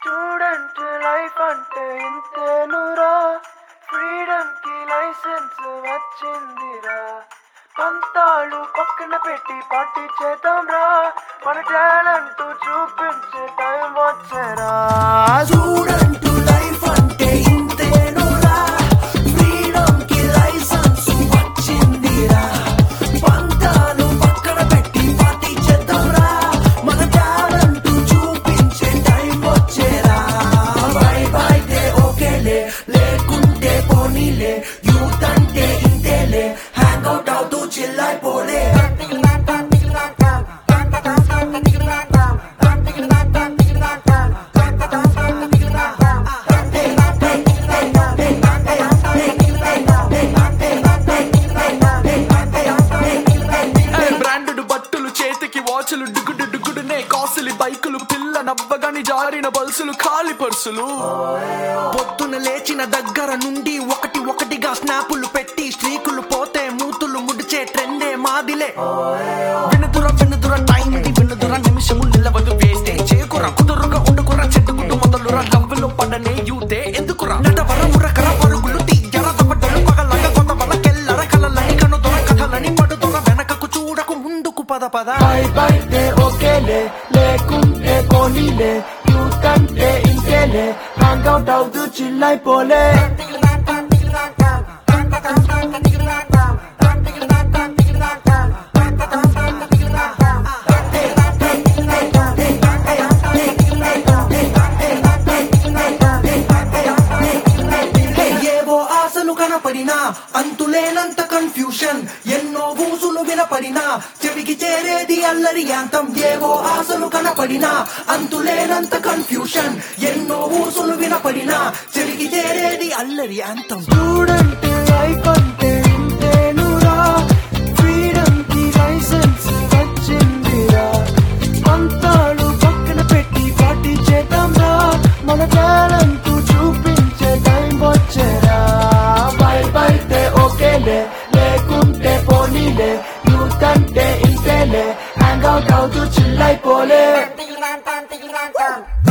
student life అంటే ఇంతేనురా freedom కి licence వచ్చిందిరా పంతాలు పక్కన పెట్టి పార్టీ చేద్దాం రా మన టాలెంట్ చూపించే టైం వచ్చారా స్టూడెంట్ లైఫ్ అంటే ఇంతేనురా ఫ్రీడమ్ కి లైసెన్స్ వచ్చిందిరా పంతాలు పక్కన పెట్టి పార్టీ చేద్దాంరా మన టాలెంట్ చూపించే టైం వచ్చేరా బై బై దే ఓకేలే లేకుంటే పోనీలే యూత్ అంటే ఇంతేలే హ్యాంగ్ అవుట్ అవుతూ చిల్లైపోలే బ్రాండెడ్ బట్టలు చేతికి వాచ్లు డుగుడు డుగుడునే కాసులి బైకులు పిల్ల నవ్వగాని జారిన బల్సులు ఖాళీ పర్సులు పొద్దున లేచిన దగ్గర నుండి ఒకటి ఒకటిగా స్నాపులు పెట్టి స్త్రీకులు పోతే మూతులు ముడిచే ట్రెండే మాదిలే వినుదుర వినుదుర టైం ఇది వినుదుర నిమిషము నిలవదు వేస్తే చేకుర కుదురుగా ఉండుకుర చెట్టుకుంటూ మొదలుర నవ్వులు పడనే యూతే ఎందుకురా నటవర ఉరకర పరుగులు తీయర తపటలు పగలగ కొంత వల్ల కెల్లర కలలని కనుదొర కథలని పడుదొర వెనకకు చూడకు ముందుకు పద పద బై బై దే ఓకేలే లేకుంటే పోనీలే యూత్ అంటే ఇంతేలే హ్యాంగ్ అవుట్ అవుతూ చిల్లైపోలే ఏవో ఆశలు కనపడినా అంతులేనంత కన్ఫ్యూషన్ ఎన్నో ఊసులు వినపడినా చెవికి చేరేది అల్లరి యాంతం ఏవో ఆశలు కనపడినా అంతులేనంత కన్ఫ్యూషన్ ఎన్నో ఊసులు వినపడినా చెవికి చేరేది అల్లరి యాంతం స్టూడెంట్ లైఫ్ అంటే ఇంతేనురా ఫ్రీడమ్ కి లైసెన్స్ వచ్చిందిరా పంతాలు పక్కన పెట్టి పార్టీ చేద్దాం రా మన టాలెంట్ చూపించే టైం వచ్చేరా బై బై తే ఓకేలే లేకుంటే పోనీలే యూత్ అంటే ఇంతేలే హ్యాంగ్ అవుట్ అవుతూ చిల్లైపోలే Tigran, tigran, tigran,